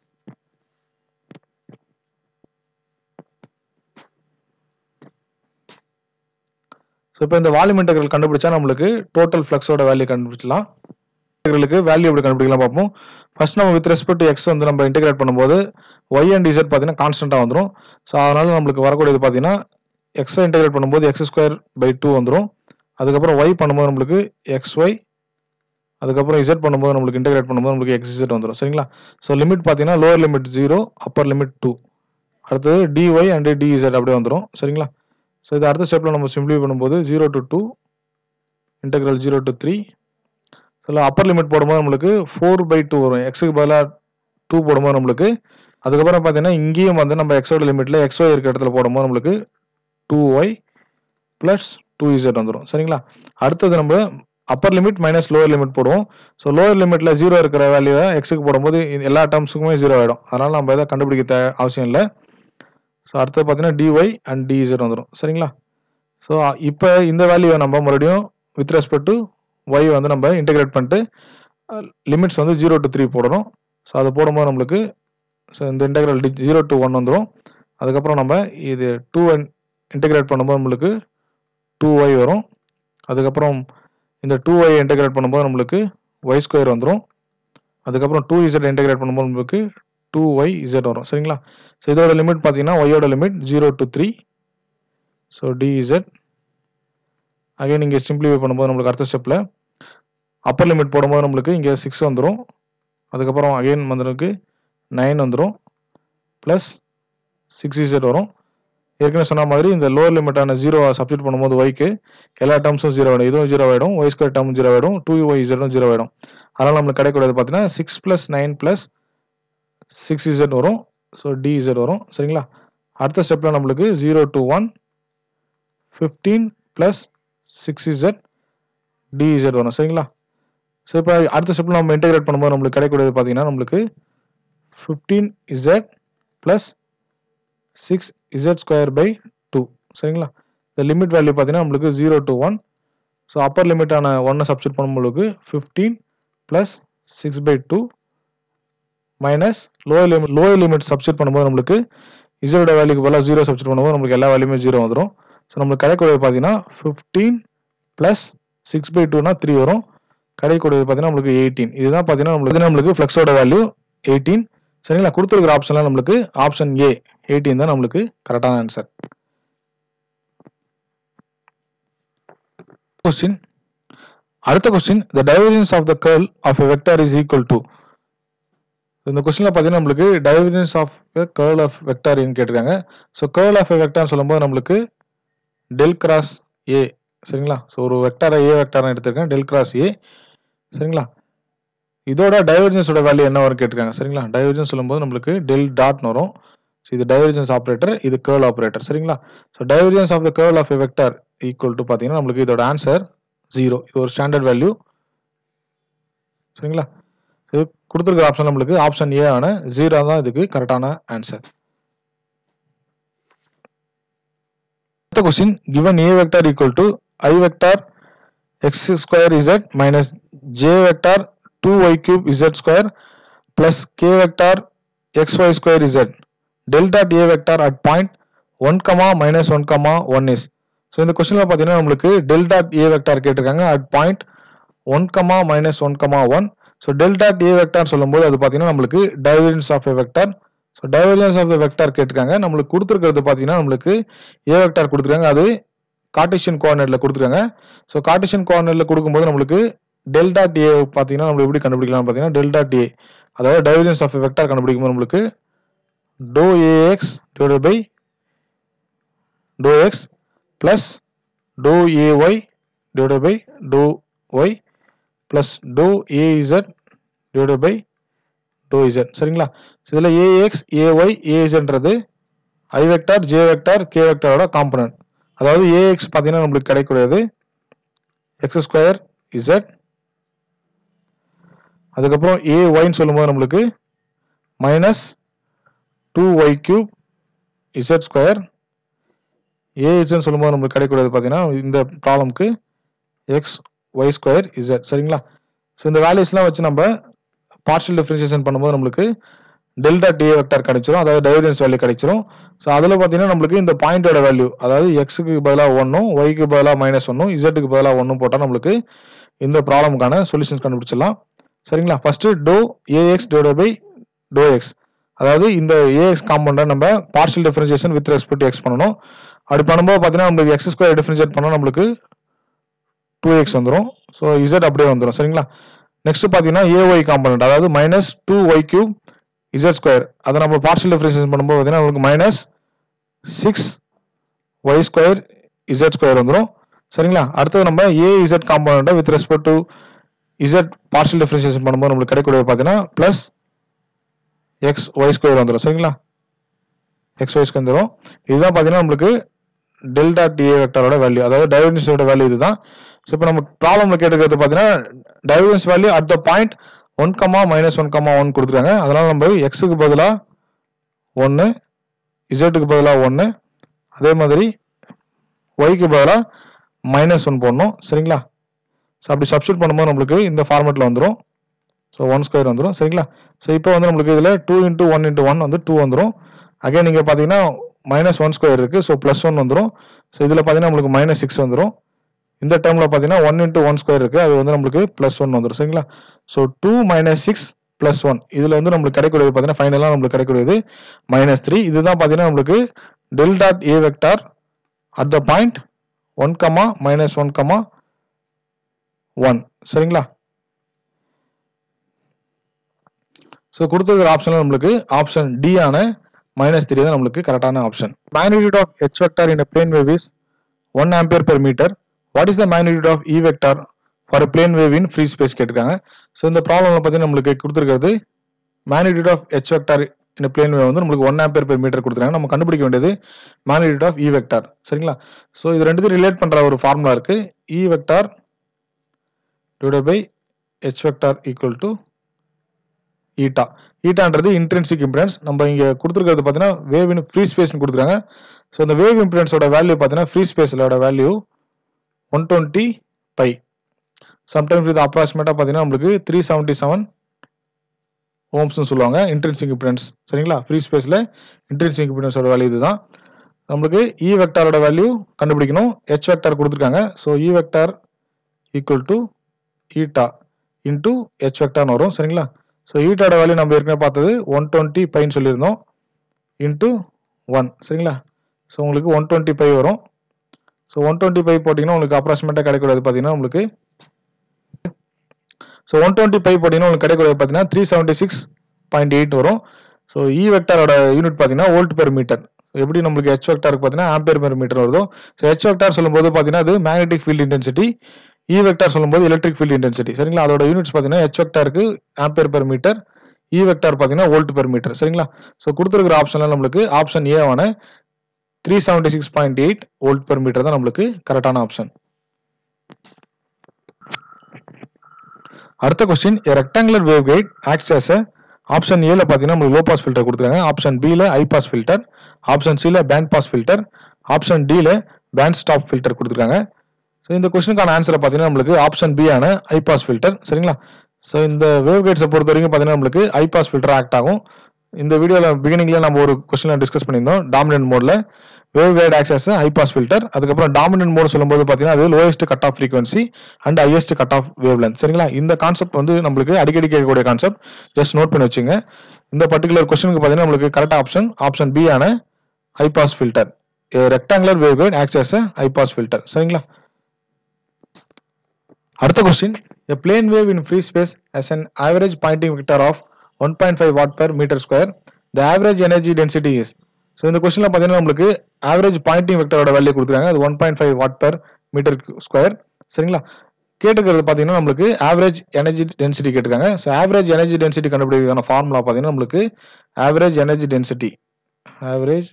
ஸோ இப்போ இந்த வால்யூம் இன்டெக்ரல் கண்டுபிடிச்சா நம்மளுக்கு டோட்டல் ஃப்ளக்ஸோட வேல்யூ கண்டுபிடிச்சலாம் இன்டெக்ரலுக்கு வேல்யூ எப்படி கண்டுபிடிக்கலாம் பார்ப்போம் ஃபர்ஸ்ட் நம்ம வித் ரெஸ்பெக்ட் டு எக்ஸ் வந்து நம்ம இன்டெகிரேட் பண்ணும்போது ஒய் அண்ட் இசட் பார்த்தீங்கன்னா கான்ஸ்டன்ட்டாக வந்துடும் ஸோ அதனால நம்மளுக்கு வரக்கூடியது பார்த்தீங்கன்னா எக்ஸை இன்டெகிரேட் பண்ணும்போது எக்ஸ் ஸ்கொயர் பை டூ வந்துடும் அதுக்கப்புறம் ஒய் பண்ணும்போது நம்மளுக்கு எக்ஸ் ஒய் அதுக்கப்புறம் இசட் பண்ணும்போது நம்மளுக்கு இன்டெகிரேட் பண்ணும்போது நம்மளுக்கு எக்ஸ் இசட் வந்துடும் சரிங்களா ஸோ லிமிட் பார்த்தீங்கன்னா lower limit zero upper limit two அடுத்தது டிஒய் அண்ட் டிஇசட் அப்படியே வந்துடும் சரிங்களா ஸோ இது அடுத்த ஸ்டெப்பில் நம்ம சிம்பிளி பண்ணும்போது zero to two integral zero to three so upper limit போடும்போது நம்மளுக்கு ஃபோர் பை டூ வரும் எக்ஸுக்கு பதிலாக டூ போடும்போது நம்மளுக்கு அதுக்கப்புறம் பார்த்தீங்கன்னா இங்கேயும் வந்து நம்ம எக்ஸோட லிமிட்டில் எக்ஸ்ஒய் இருக்க இடத்துல போடும்போது நம்மளுக்கு two Y plus two Z வந்துடும் சரிங்களா அடுத்தது நம்ம upper limit minus lower limit போடுவோம் ஸோ லோவர் லிமிட்ல ஜீரோ இருக்கிற வேல்யூவை எக்ஸுக்கு போடும்போது இது எல்லா டேர்ம்ஸுக்குமே ஜீரோ ஆகிடும் அதனால நம்ம எதை கண்டுபிடிக்க தே- அவசியம் இல்லை ஸோ அடுத்தது பார்த்தீங்கன்னா டிஒய் அண்ட் டிஇசட் வந்துடும் சரிங்களா ஸோ இப்போ இந்த வேல்யூவை நம்ம மறுபடியும் வித் ரெஸ்பெக்ட் டு ஒய் வந்து நம்ம இன்டெகிரேட் பண்ணிட்டு லிமிட்ஸ் வந்து ஜீரோ டு த்ரீ போடணும் ஸோ அதை போடும்போது நம்மளுக்கு ஸோ இந்த இன்டெகிரல் ஜீரோ டு ஒன் வந்துடும் அதுக்கப்புறம் நம்ம இது டூ இன்டெகிரேட் பண்ணும்போது நம்மளுக்கு டூ ஒய் வரும் அதுக்கப்புறம் இந்த டூ ஒய் இன்டெகிரேட் பண்ணும்போது நம்மளுக்கு ஒய் ஸ்கொயர் வந்துடும் அதுக்கப்புறம் டூ இசட் இன்டெகிரேட் பண்ணும்போது நம்மளுக்கு டூ ஒய் இசட் வரும் சரிங்களா ஸோ இதோட லிமிட் பார்த்தீங்கன்னா ஒய்யோட limit zero to three so D Z again இங்கே சிம்பிளிஃபை பண்ணும்போது நம்மளுக்கு அடுத்த ஸ்டெப்பில் அப்பர் லிமிட் போடும்போது நம்மளுக்கு இங்கே சிக்ஸ் வந்துடும் அதுக்கப்புறம் அகைன் வந்துருக்கு நைன் வந்துடும் ப்ளஸ் சிக்ஸ் இசட் வரும் ஏற்கனவே சொன்ன மாதிரி இந்த லோவர் லிமிட்டான ஜீரோ சப்ஸ்டிட் பண்ணும்போது ஒய்க்கு எல்லா டேர்ம்ஸும் ஜீரோ ஆகிடும் இதுவும் ஜீரோ ஆகிடும் ஒய் ஸ்கொயர் டேர்ம் ஜீரோ ஆகிடும் டூ ஒய் இசட்டும் ஜீரோ ஆகிடும் அதனால் நம்மளுக்கு கிடைக்கக்கூடியது பார்த்தீங்கன்னா six plus nine plus six Z வரும் ஸோ டி இசட் வரும் சரிங்களா அடுத்த ஸ்டெப்பில் நம்மளுக்கு zero to one fifteen plus six Z D Z வரும் சரிங்களா ஸோ இப்போ அடுத்த ஸ்டெப்பில் நம்ம இன்டெகிரேட் பண்ணும்போது நம்மளுக்கு கிடைக்கக்கூடியது பார்த்தீங்கன்னா நம்மளுக்கு fifteen Z plus six Z square by two சரிங்களா இந்த லிமிட் வேல்யூ பார்த்தீங்கன்னா நம்மளுக்கு zero to one so upper லிமிட்டான ஒன்னை சப்ஸ்டியூட் பண்ணும்போது fifteen plus six by two minus lower limit lower limit substitute பண்ணும்போது நம்மளுக்கு இசரோட வேல்யூக்கு பதிலாக ஜீரோ சப்ஸ்டியூட் பண்ணும்போது நம்மளுக்கு எல்லா வேல்யூமே ஜீரோ வந்துடும் ஸோ நம்மளுக்கு கிடைக்கக்கூடியது பார்த்தீங்கன்னா ஃபிஃப்டீன் ப்ளஸ் சிக்ஸ் பை டூனா த்ரீ வரும் கிடைக்கக்கூடியது பார்த்தீங்கன்னா நம்மளுக்கு எயிட்டீன் இதுதான் பார்த்தீங்கன்னா நம்மளுக்கு நம்மளுக்கு ஃப்ளெக்ஸோட வேல்யூ எயிட்டீன் சரிங்களா கொடுத்துருக்கிற ஆப்ஷன்லாம் நம்மளுக்கு ஆப்ஷன் ஏ எயிட்டீன் தான் நம்மளுக்கு கரெக்டான ஆன்சர் கொஸ்டின் அடுத்த question the divergence of the curl of a vector is equal to இந்த கொஸ்டின்ல பார்த்தீங்கன்னா நம்மளுக்கு divergence of curl of vector கேட்டிருக்காங்க so curl of a vector சொல்லும்போது நம்மளுக்கு டெல் கிராஸ் ஏ சரிங்களா ஸோ ஒரு வெக்டாரை ஏ வெக்டார் எடுத்திருக்கேன் டெல் கிராஸ் ஏ சரிங்களா இதோட டைவர்ஜன்ஸோட வேல்யூ என்ன வரும் கேட்டிருக்காங்க சரிங்களா டைவர்ஜன்ஸ் சொல்லும்போது நம்மளுக்கு டெல் டாட்னு வரும் ஸோ இது டைவர்ஜன்ஸ் ஆப்ரேட்டர் இது கேர்ள் ஆப்ரேட்டர் சரிங்களா so divergence of the curl of a vector equal to பார்த்தீங்கன்னா நம்மளுக்கு இதோட ஆன்சர் ஜீரோ இது ஒரு ஸ்டாண்டர்ட் வேல்யூ சரிங்களா இது கொடுத்துருக்கிற ஆப்ஷன் நம்மளுக்கு ஆப்ஷன் ஏ ஆன ஜீரோ தான் இதுக்கு கரெக்டான ஆன்சர் அடுத்த question given A vector equal to I vector X square Z minus J vector two Y cube Z square plus K vector X Y square Z del dot A vector at point one comma minus one comma one is so இந்த கொஸ்டினில் பார்த்தீங்கன்னா நம்மளுக்கு டெல் டாட் ஏ வெக்டார் கேட்டிருக்காங்க at point one comma minus one comma one so del dot A vector சொல்லும்போது அது பார்த்தீங்கன்னா நம்மளுக்கு divergence of a vector so divergence of the vector கேட்டிருக்காங்க நம்மளுக்கு கொடுத்துருக்கிறது பார்த்தீங்கன்னா நம்மளுக்கு ஏ வெக்டார் கொடுத்துருக்காங்க அது கார்டிஷியன் கோஆர்டினேட்ல கொடுத்துருக்காங்க ஸோ கார்டிஷியன் கோஆர்டினேட்ல கொடுக்கும்போது நம்மளுக்கு டெல் டாட் ஏ பார்த்தீங்கன்னா நம்ம எப்படி கண்டுபிடிக்கலாம் பார்த்தீங்கன்னா டெல் டாட் ஏ அதாவது டைவர்ஜன்ஸ் ஆஃப் வெக்டார் கண்டுபிடிக்கும் போது நம்மளுக்கு டோ A X divided by to X plus டோ ஏஒய் டிவைடட் பை டோ ஒய் பிளஸ் டோ ஏஇசட் டிவைடட் பை டோ இசட் சரிங்களா இதில் ஏஎக்ஸ் ஏஒய் ஏஇசட்ன்றது I vector J vector K வெக்டாரோட காம்பனன்ட் அதாவது ஏஎக்ஸ் பார்த்தீங்கன்னா நம்மளுக்கு கிடைக்கக்கூடியது எக்ஸ் ஸ்கொயர் இசட் அதுக்கப்புறம் ஏ ஒய்ன்னு சொல்லும்போது நம்மளுக்கு minus two Y cube Z square ஏஹெச்னு சொல்லும்போது நம்மளுக்கு கிடைக்கக்கூடியது பார்த்தீங்கன்னா இந்த ப்ராப்ளம்க்கு எக்ஸ் ஒய் ஸ்கொயர் இசட் சரிங்களா ஸோ இந்த வேல்யூஸ்லாம் வச்சு நம்ம பார்ஷியல் டிஃபரன்சியேஷன் பண்ணும்போது நம்மளுக்கு டெல்டா டி வெக்டார் கிடைச்சிரும் அதாவது டைவர்ஜன்ஸ் வேல்யூ கிடைச்சிரும் ஸோ அதில் பார்த்தீங்கன்னா நம்மளுக்கு இந்த பாயிண்டோட வேல்யூ அதாவது எக்ஸுக்கு பதிலாக ஒன்றும் ஒய்க்கு பதிலாக மைனஸ் ஒன்றும் இசட்டுக்கு பதிலாக ஒன்றும் போட்டால் நம்மளுக்கு இந்த ப்ராப்ளமுக்கான சொல்யூஷன்ஸ் கண்டுபிடிச்சிடலாம் சரிங்களா first doe A x divide by to x அதாவது இந்த ஏஎக்ஸ் காம்பவுண்டை நம்ம partial differentiation with respect x பண்ணணும் அப்படி பண்ணும்போது பார்த்தீங்கன்னா நம்மளுக்கு எக்ஸ் ஸ்கொயர் டிஃபரன்ஷியேட் பண்ணால் நம்மளுக்கு டூ எக்ஸ் வந்துடும் ஸோ இசட் அப்படியே வந்துடும் சரிங்களா நெக்ஸ்ட் பார்த்தீங்கன்னா ஏஒய் காம்பனண்ட் அதாவது minus two Y cube Z square அதை நம்ம பார்ஷியல் டிஃபரன்ஷியேஷன் பண்ணும்போது பார்த்தீங்கன்னா நம்மளுக்கு minus six y square z square வந்துடும் சரிங்களா அடுத்தது நம்ம ஏ இசட் காம்பனண்ட்டை with respect to z partial differentiation பண்ணும்போது நம்மளுக்கு கிடைக்கக்கூடிய பார்த்தீங்கன்னா ப்ளஸ் எக்ஸ் ஒய் ஸ்கொயர் வந்துடும் சரிங்களா எக்ஸ் ஒய் ஸ்கொயர் வந்துடும் இதுதான் பார்த்தீங்கன்னா நம்மளுக்கு டெல்டா டிஏ வெக்டரோட வேல்யூ அதாவது டைவர்ஜன்ஸோட வேல்யூ இதுதான் ஸோ இப்போ நம்ம ப்ராப்ளம்ல கேட்டுக்கிறது பார்த்தீங்கன்னா divergence value at the point one comma minus one comma one கொடுத்துருக்காங்க அதனால நம்ம எக்ஸுக்கு பதிலாக ஒன்று இசட்டுக்கு பதிலாக ஒன்று அதே மாதிரி ஒய்க்கு பதிலாக மைனஸ் ஒன் போடணும் சரிங்களா ஸோ அப்படி சப்ஸ்டியூட் பண்ணும்போது நம்மளுக்கு இந்த ஃபார்மேட்டில் வந்துடும் ஸோ ஒன் ஸ்கொயர் வந்துடும் சரிங்களா ஸோ இப்போ வந்து நம்மளுக்கு இதில் two into one into one வந்து டூ வந்துடும் அகைன் நீங்கள் பார்த்தீங்கன்னா மைனஸ் ஒன் ஸ்கொயர் இருக்குது ஸோ ப்ளஸ் ஒன் வந்துடும் ஸோ இதில் பார்த்தீங்கன்னா நம்மளுக்கு மைனஸ் சிக்ஸ் வந்துடும் இந்த டேர்மில் பார்த்தீங்கன்னா ஒன் இன்ட்டு ஒன் ஸ்கொயர் இருக்குது அது வந்து நம்மளுக்கு ப்ளஸ் ஒன் வந்துடும் சரிங்களா so two minus six plus one இதில் வந்து நம்மளுக்கு கிடைக்கக்கூடியது பார்த்தீங்கன்னா ஃபைனலாக நம்மளுக்கு கிடைக்கக்கூடியது மைனஸ் த்ரீ இதுதான் பார்த்தீங்கன்னா நம்மளுக்கு del dot A vector at the point one comma minus one comma one சரிங்களா ஸோ கொடுத்துருக்கிற ஆப்ஷனில் நம்மளுக்கு ஆப்ஷன் டி ஆன மைனஸ் த்ரீ தான் நம்மளுக்கு கரெக்டான option magnitude of H vector in plane wave is one ampere per metre what is the magnitude of E vector for plane wave in free space கேட்டிருக்காங்க ஸோ இந்த ப்ராப்ளம்ல பார்த்தீங்கன்னா நம்மளுக்கு கொடுத்துருக்கிறது மேக்னிடியூட் ஆஃப் ஹெச் வெக்டார் இந்த பிளேன் வேவ் வந்து நம்மளுக்கு ஒன் ஆம்பியர் பெர் மீட்டர் கொடுத்துருக்காங்க நம்ம கண்டுபிடிக்க வேண்டியது மேக்னிடியூட் ஆஃப் இ வெக்டார் சரிங்களா ஸோ இது ரெண்டுத்தையும் ரிலேட் பண்ற ஒரு ஃபார்முலா இருக்கு E vector divide by H vector equal to eta ஈட்டான்றது இன்ட்ரென்சிக் இம்பிடன்ஸ் நம்ம இங்க கொடுத்துருக்கிறது பார்த்தீங்கன்னா வேவ் இன் ஃப்ரீ ஸ்பேஸ்னு கொடுத்துருக்காங்க ஸோ இந்த வேவ் இம்பிடன்ஸோட வேல்யூ பார்த்தீங்கன்னா ஃப்ரீ ஸ்பேஸோட value one twenty pi sometimes இது அப்ராக்சிமேட்டாக பார்த்தீங்கன்னா நம்மளுக்கு த்ரீ செவன்ட்டி செவன் ஓம்ஸ்னு சொல்லுவாங்க இன்ட்ரென்சிக் இம்பிடன்ஸ் சரிங்களா ஃப்ரீ ஸ்பேஸில் இன்ட்ரென்சிக் இம்பிடன்ஸோட வேல்யூ இதுதான் நம்மளுக்கு இ வெக்டாரோட வேல்யூ கண்டுபிடிக்கணும் ஹெச் வெக்டார் கொடுத்துருக்காங்க so E vector equal to eta into H வெக்டார்னு வரும் சரிங்களா ஸோ ஈட்டாவோட வேல்யூ நம்ம ஏற்கனவே பார்த்தது ஒன் டுவெண்ட்டி பைன்னு சொல்லியிருந்தோம் இன்டூ ஒன் சரிங்களா ஸோ உங்களுக்கு ஒன் டுவெண்ட்டி பை வரும் ஸோ ஒன் டுவெண்ட்டி பை போட்டிங்கன்னா உங்களுக்கு அப்ராக்சிமேட்டாக கிடைக்கூடாது பார்த்தீங்கன்னா உங்களுக்கு ஸோ ஒன் டுவெண்ட்டி பை போட்டிங்கன்னா உங்களுக்கு கிடைக்கூடாது பார்த்தீங்கன்னா three seventy six point eight வரும் ஸோ இ வெக்டாரோட யூனிட் பார்த்தீங்கன்னா வோல்ட் பெர் மீட்டர் எப்படி நம்மளுக்கு ஹெச் வெக்டாருக்கு பார்த்தீங்கன்னா ஆம்பியர் பெர் மீட்டர் வருதோ ஸோ ஹெச் வெக்டார் சொல்லும்போது பார்த்தீங்கன்னா அது magnetic field intensity E vector சொல்லும்போது எலக்ட்ரிக் ஃபீல்ட் இன்டென்சிட்டி சரிங்களா அதோட யூனிட்ஸ் பார்த்தீங்கன்னா ஹெச் வெக்டாருக்கு ampere per metre E vector பார்த்தீங்கன்னா வோல்ட் பெர் மீட்டர் சரிங்களா ஸோ கொடுத்துருக்கிற ஆப்ஷன்ல நம்மளுக்கு ஆப்ஷன் ஏவான three seventy six point eight volt per metre தான் நம்மளுக்கு கரெக்டான ஆப்ஷன் அடுத்த question rectangular wave guide acts as a option ஏல பார்த்தீங்கன்னா நம்மளுக்கு லோ பாஸ் ஃபில்டர் கொடுத்துருக்காங்க ஆப்ஷன் பில ஹை பாஸ் ஃபில்டர் ஆப்ஷன் சில பேண்ட் பாஸ் ஃபில்டர் ஆப்ஷன் டில பேண்ட் ஸ்டாப் ஃபில்டர் கொடுத்துருக்காங்க ஸோ இந்த கொஸ்டினுக்கான ஆன்சரை பார்த்தீங்கன்னா நம்மளுக்கு ஆப்ஷன் பி ஆன ஹை பாஸ் ஃபில்டர் சரிங்களா ஸோ இந்த வேவ் கைட்ஸை பொறுத்த வரைக்கும் பார்த்தீங்கன்னா நம்மளுக்கு ஹை பாஸ் ஃபில்டர் ஆக்ட் ஆகும் இந்த வீடியோவில் பிகினிங்ல நம்ம ஒரு கொஸ்டின் டிஸ்கஸ் பண்ணியிருந்தோம் டாமினன்ட் மோட்ல wave guide acts as high pass filter அதுக்கப்புறம் டாமினன்ட் மோட் சொல்லும்போது பார்த்தீங்கன்னா அது lowest cut off frequency and highest cut off wave length சரிங்களா இந்த கான்செப்ட் வந்து நம்மளுக்கு அடிக்கடி கேட்கக்கூடிய கான்செப்ட் ஜஸ்ட் நோட் பண்ணி வச்சுங்க இந்த பர்டிகுலர் கொஸ்டினுக்கு பார்த்தீங்கன்னா நம்மளுக்கு கரெக்ட் ஆப்ஷன் ஆப்ஷன் பி ஆன high pass filter rectangular wave guide acts as high pass filter சரிங்களா அடுத்த question a plane wave in free space has an average pointing vector of 1.5 watt per meter square the average energy density is so இந்த கொஸ்டினில் பார்த்தீங்கன்னா நம்மளுக்கு ஆவரேஜ் பாயிண்டிங் வெக்டரோட வேல்யூ கொடுத்துருக்காங்க அது one point five watt per metre square சரிங்களா கேட்டுக்கிறது பார்த்தீங்கன்னா நம்மளுக்கு ஆவரேஜ் எனர்ஜி டென்சிட்டி கேட்டிருக்காங்க ஸோ ஆவரேஜ் எனர்ஜி டென்சிட்டி கண்டுபிடிக்கிறதுக்கான ஃபார்முலா பார்த்தீங்கன்னா நம்மளுக்கு average energy density average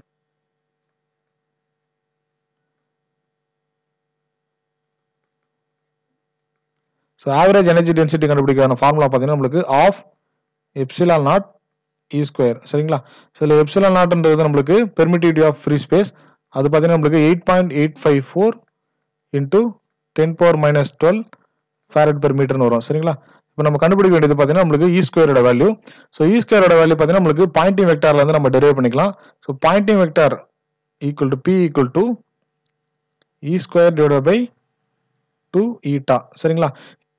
so average energy density கண்டுபிடிக்கிறதான ஃபார்முலா பார்த்தீங்கன்னா நம்மளுக்கு half epsilon naught E square சரிங்களா ஸோ இதில் எப்சிலான் நாட்ன்றது நம்மளுக்கு பெர்மிட்டிவிட்டி ஆஃப் ஃப்ரீ ஸ்பேஸ் அது பார்த்தீங்கன்னா நம்மளுக்கு eight point eight five four into ten power minus twelve farad per மீட்டர்னு வரும் சரிங்களா இப்போ நம்ம கண்டுபிடிக்க வேண்டியது பார்த்தீங்கன்னா நம்மளுக்கு இ ஸ்கொயரோட வேல்யூ ஸோ இ ஸ்கொயரோட வேல்யூ பார்த்தீங்கன்னா நம்மளுக்கு பாயிண்டிங் வெக்டார்ல இருந்து நம்ம டெரிவ் பண்ணிக்கலாம் so Poynting vector equal to P equal to E square divide by two eta சரிங்களா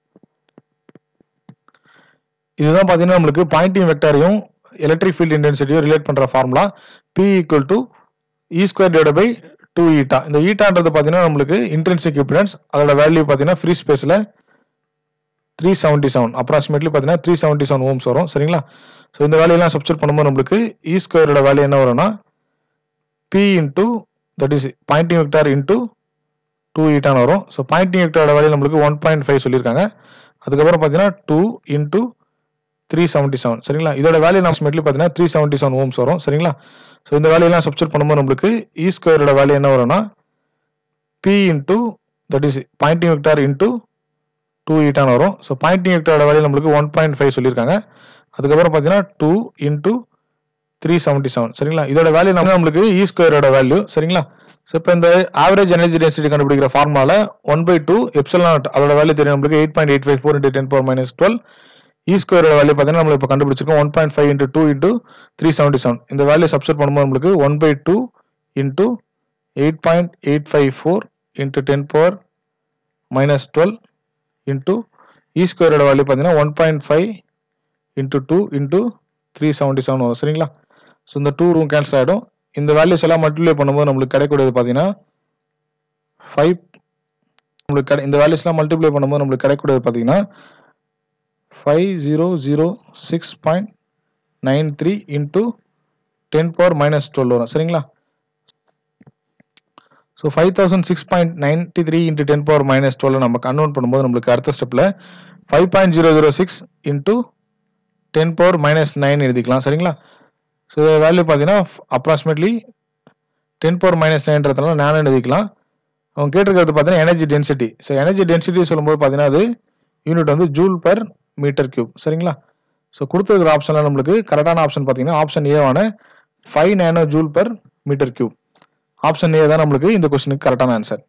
இதுதான் பார்த்தீங்கன்னா நம்மளுக்கு பாயிண்டிங் வெக்டாரையும் எலக்ட்ரிக் ஃபீல்ட் இன்டென்சிட்டியும் ரிலேட் பண்ற formula P equal to E square divide by two eta இந்த ஈட்டான்றது பார்த்தீங்கன்னா நம்மளுக்கு இன்ட்ரென்சிக் இம்பிடன்ஸ் அதோட வேல்யூ பார்த்தீங்கன்னா ஃப்ரீ ஸ்பேஸில் த்ரீ செவன்ட்டி செவன் அப்ராக்சிமேட்லி பார்த்தீங்கன்னா த்ரீ செவன்ட்டி செவன் ஓம்ஸ் வரும் சரிங்களா ஸோ இந்த வேல்யூலாம் சப்ஸ்டியூட் பண்ணும்போது நம்மளுக்கு இ ஸ்கொயரோட வேல்யூ என்ன வரும்னா P into that is Poynting vector into two ஈட்டான்னு வரும் ஸோ பாயிண்டிங் வெக்டாரோட வேல்யூ நம்மளுக்கு ஒன் பாயிண்ட் ஃபைவ் சொல்லியிருக்காங்க அதுக்கப்புறம் பார்த்தீங்கன்னா two into three seventy seven சரிங்களா இதோட வேல்யூ அப்ராக்சிமேட்லி பார்த்தீங்கன்னா த்ரீ செவன்ட்டி செவன் ஓம்ஸ் வரும் சரிங்களா ஸோ இந்த வேல்யூலாம் சப்ஸ்டியூட் பண்ணும்போது நம்மளுக்கு இ ஸ்கொயரோட வேல்யூ என்ன வரும்னா P into that is Poynting vector into two ஈட்டான்னு வரும் ஸோ பாயிண்டிங் வெக்டரோட வேல்யூ நம்மளுக்கு ஒன் பாயிண்ட் ஃபைவ் சொல்லியிருக்காங்க அதுக்கப்புறம் பார்த்தீங்கன்னா two into three seventy seven சரிங்களா இதோட வேல்யூ நம்ம நம்மளுக்கு இ ஸ்கொயரோட வேல்யூ சரிங்களா ஸோ இப்போ இந்த ஆவரேஜ் எனர்ஜி டென்சிட்டி கண்டுபிடிக்கிற ஃபார்முலால ஒன் பை டூ எப்சல் அதோட வேல்யூ தெரியும் நம்மளுக்கு eight point eight five four into ten power minus twelve E ஸ்கொயரோட வேல்யூ பார்த்தீங்கன்னா நம்ம இப்போ கண்டுபிடிச்சிருக்கோம் one point five into two into three seventy seven இந்த வேல்யூ சப்ஸ்ட் பண்ணும்போது நம்மளுக்கு one by two into eight point eight five four into ten power minus twelve into E ஸ்கொயரோட வேல்யூ பார்த்தீங்கன்னா one point five into two into three seventy seven வரும் சரிங்களா ஸோ இந்த டூ ரூம் கேன்சல் ஆகிடும் இந்த வேல்யூஸ் எல்லாம் மல்டிப்ளை பண்ணும்போது நம்மளுக்கு கிடைக்கக்கூடியது பார்த்தீங்கன்னா ஃபைவ் நம்மளுக்கு கிடை இந்த வேல்யூஸ்லாம் மல்டிப்ளை பண்ணும்போது நம்மளுக்கு கிடைக்கக்கூடியது பார்த்தீங்கன்னா five zero zero six point nine three into ten power minus twelve வரும் சரிங்களா so five thousand six point ninety three into ten power minus twelve நம்ம கன்வெர்ட் பண்ணும்போது நம்மளுக்கு அடுத்த ஸ்டெப்பில் five point zero zero six into ten power minus nine எழுதிக்கலாம் சரிங்களா ஸோ வேல்யூ பார்த்தீங்கன்னா அப்ராக்சிமேட்லி டென் பவர் மைனஸ் நைன்றதுனால நானோ எழுதிக்கலாம் அவங்க கேட்டிருக்கிறது பார்த்தீங்கன்னா energy density so energy density சொல்லும்போது பார்த்தீங்கன்னா அது யூனிட் வந்து ஜூல் பர் மீட்டர் கியூப் சரிங்களா ஸோ கொடுத்துருக்கிற ஆப்ஷனில் நம்மளுக்கு கரெக்டான ஆப்ஷன் பார்த்தீங்கன்னா ஆப்ஷன் ஏவான five nano joule per metre cube option A தான் நம்மளுக்கு இந்த கொஸ்டினுக்கு கரெக்டான ஆன்சர்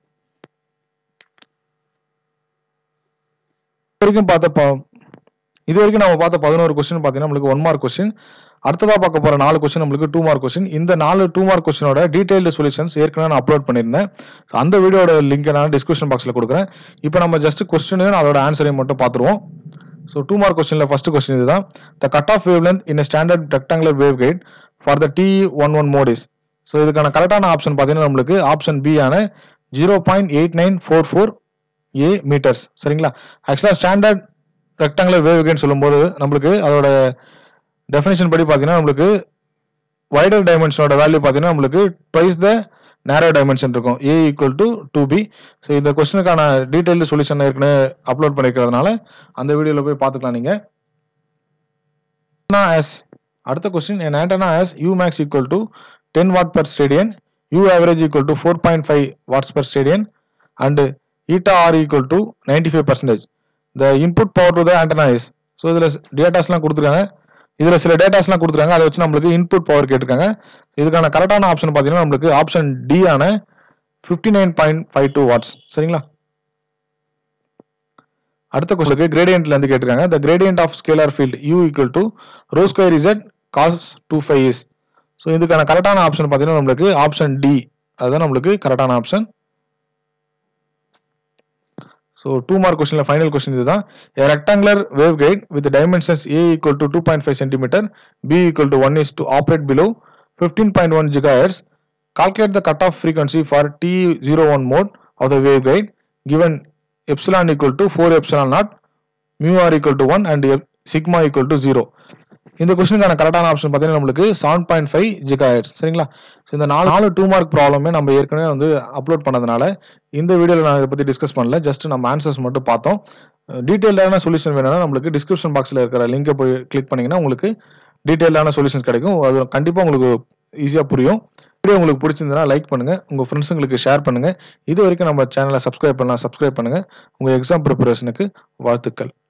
வரைக்கும் பார்த்த ப- இது வரைக்கும் நம்ம பார்த்த பதினோரு கொஸ்டின் பார்த்தீங்கன்னா நம்மளுக்கு ஒன் மார்க் கொஸ்டின் அடுத்ததா பார்க்க போற நாலு கொஸ்டின் நம்மளுக்கு டூ மார்க் கொஸ்டின் இந்த நாலு டூ மார்க் கொஸ்டினோட டீடைல்டு சொல்யூஷன்ஸ் ஏற்கனவே நான் அப்லோட் பண்ணியிருந்தேன் So, அந்த வீடியோட லிங்க் நான் டிஸ்கிரிப்ஷன் பாக்ஸ்ல கொடுக்குறேன் இப்போ நம்ம ஜஸ்ட் கொஸ்டினையும் அதோட ஆன்சரையும் மட்டும் பார்த்துருவோம் ஸோ டூ மார்க் கொஸ்டின்ல ஃபர்ஸ்ட் கொஸ்டின் இதுதான் the cut off wave wavelength in standard rectangular wave guide for the T one one mode is so இதுக்கான கரெக்டான ஆப்ஷன் பார்த்தீங்கன்னா நம்மளுக்கு ஆப்ஷன் பி ஆன zero point eight nine four four a metres சரிங்களா ஆக்சுவலாக ஸ்டாண்டர்ட் ரெக்டாங்குலர் வேவ் கைட் சொல்லும்போது நம்மளுக்கு அதோட டெஃபினேஷன் படி பார்த்தீங்கன்னா நம்மளுக்கு வைடர் டைமென்ஷனோட வேல்யூ பார்த்தீங்கன்னா நம்மளுக்கு ட்வைஸ் த நேரோ டைமென்ஷன் இருக்கும் a equal to two b so இந்த கொஸ்டினுக்கான டீடைல்டு சொல்யூஷன் ஏற்கனவே அப்லோட் பண்ணிருக்கிறதுனால அந்த வீடியோவில் போய் பார்த்துக்கலாம் நீங்கள் as அடுத்த கொஸ்டின் an antenna has u max equal to 10 watt per stadian u average equal to 4.5 watts per stadian and eta r equal to 95 percentage the input power to the antenna is so இதில் டேட்டாஸ்லாம் கொடுத்துருக்காங்க இதில் சில டேட்டாஸ்லாம் கொடுத்துருக்காங்க அதை வச்சு நம்மளுக்கு இன்புட் பவர் கேட்டிருக்காங்க இதுக்கான கரெக்டான ஆப்ஷன் பார்த்தீங்கன்னா நம்மளுக்கு ஆப்ஷன் டி ஆன fifty nine point five two watts சரிங்களா அடுத்த கொஸ்டினுக்கு கிரேடியன்ட்ல இருந்து கேட்டிருக்காங்க the gradient of scalar field u equal to rho square z cos 2 phi is so இதுக்கான கரெக்டான ஆப்ஷன் பார்த்தீங்கன்னா நம்மளுக்கு ஆப்ஷன் டி அதுதான் நம்மளுக்கு கரெக்டான ஆப்ஷன் ஸோ டூ மார்க் கொஸ்டின்ல ஃபைனல் கொஸ்டின் இதுதான் a rectangular waveguide with dimensions a equal to 2.5 centimeter b equal to 1 is to operate below 15.1 gigahertz calculate the cutoff frequency for t01 mode of the waveguide given epsilon equal to 4 epsilon naught mu r equal to 1 and ep- sigma equal to 0 இந்த கொஸ்டினுக்கான கரெக்டான ஆப்ஷன் பார்த்தீங்கன்னா நம்மளுக்கு செவன் பாயிண்ட் ஃபைவ் ஜிகாஹெட்ஸ் சரிங்களா ஸோ இந்த நாலு நாலு டூ மார்க் ப்ராப்ளமே நம்ம ஏற்கனவே வந்து அப்லோட் பண்ணதுனால இந்த வீடியோவில் நான் இதை பற்றி டிஸ்கஸ் பண்ணல ஜஸ்ட் நம்ம ஆன்சர்ஸ் மட்டும் பார்த்தோம் டீட்டெயிலான சொல்யூஷன் வேணும்னா நம்மளுக்கு டிஸ்கிரிப்ஷன் பாக்ஸில் இருக்கிற லிங்கை போய் கிளிக் பண்ணிங்கன்னா உங்களுக்கு டீட்டெயிலான சொல்யூஷன்ஸ் கிடைக்கும் அது கண்டிப்பாக உங்களுக்கு ஈஸியாக புரியும் வீடியோ உங்களுக்கு பிடிச்சிருந்தனா லைக் பண்ணுங்க உங்க ஃப்ரெண்ட்ஸுங்களுக்கு ஷேர் பண்ணுங்க இது வரைக்கும் நம்ம சேனலை சப்ஸ்கிரைப் பண்ணலாம் சப்ஸ்கிரைப் பண்ணுங்க உங்க எக்ஸாம் ப்ரிப்பரேஷனுக்கு வாழ்த்துக்கள்